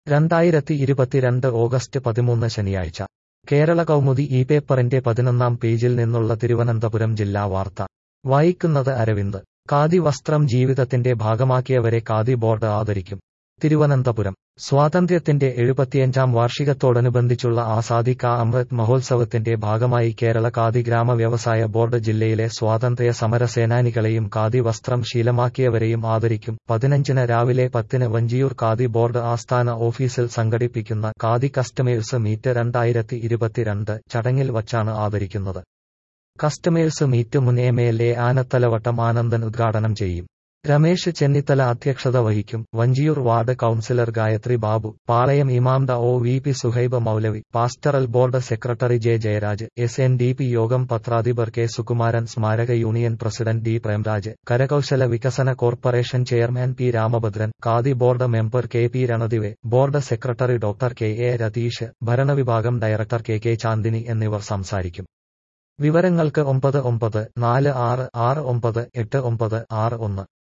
രണ്ടായിരത്തി ഇരുപത്തിരണ്ട് ഓഗസ്റ്റ് പതിമൂന്ന് ശനിയാഴ്ച കേരള കൗമുദി ഈ പേപ്പറിന്റെ പതിനൊന്നാം പേജിൽ നിന്നുള്ള തിരുവനന്തപുരം ജില്ലാ വാർത്ത വായിക്കുന്നത് അരവിന്ദ് ഖാദി വസ്ത്രം ജീവിതത്തിന്റെ ഭാഗമാക്കിയവരെ ഖാദി ബോർഡ് ആദരിക്കും തിരുവനന്തപുരം സ്വാതന്ത്ര്യത്തിന്റെ എഴുപത്തിയഞ്ചാം വാർഷികത്തോടനുബന്ധിച്ചുള്ള ആസാദി കാ അമൃത് മഹോത്സവത്തിന്റെ ഭാഗമായി കേരള ഖാദി ഗ്രാമ വ്യവസായ ബോർഡ് ജില്ലയിലെ സ്വാതന്ത്ര്യ സമര സേനാനികളെയും ഖാദി വസ്ത്രം ശീലമാക്കിയവരെയും ആദരിക്കും പതിനഞ്ചിന് രാവിലെ പത്തിന് വഞ്ചിയൂർ ഖാദി ബോർഡ് ആസ്ഥാന ഓഫീസിൽ സംഘടിപ്പിക്കുന്ന ഖാദി കസ്റ്റമേഴ്സ് മീറ്റ് രണ്ടായിരത്തി ഇരുപത്തിരണ്ട് ചടങ്ങിൽ വച്ചാണ് ആദരിക്കുന്നത് കസ്റ്റമേഴ്സ് മീറ്റ് മുൻ M L A Anathalavattom Anandan ഉദ്ഘാടനം ചെയ്യും രമേശ് ചെന്നിത്തല അധ്യക്ഷത വഹിക്കും വഞ്ചിയൂർ വാർഡ് കൌൺസിലർ ഗായത്രി ബാബു പാളയം ഇമാംഡ ഒ V P Suhaib Moulavi pastoral board secretary J Jayaraj S N D P യോഗം പത്രാധിപർ കെ സുകുമാരൻ സ്മാരക യൂണിയൻ പ്രസിഡന്റ് ഡി പ്രേംരാജ് കരകൌശല വികസന corporation chairman P Ramabhadran khadi board member K P Ranadive board secretary doctor K A Ratheesh ഭരണവിഭാഗം ഡയറക്ടർ കെ കെ ചാന്ദിനി എന്നിവർ സംസാരിക്കും വിവരങ്ങൾക്ക് ഒമ്പത് ഒമ്പത് നാല് ആറ് ആറ് ഒമ്പത് എട്ട് ഒമ്പത് ആറ് ഒന്ന്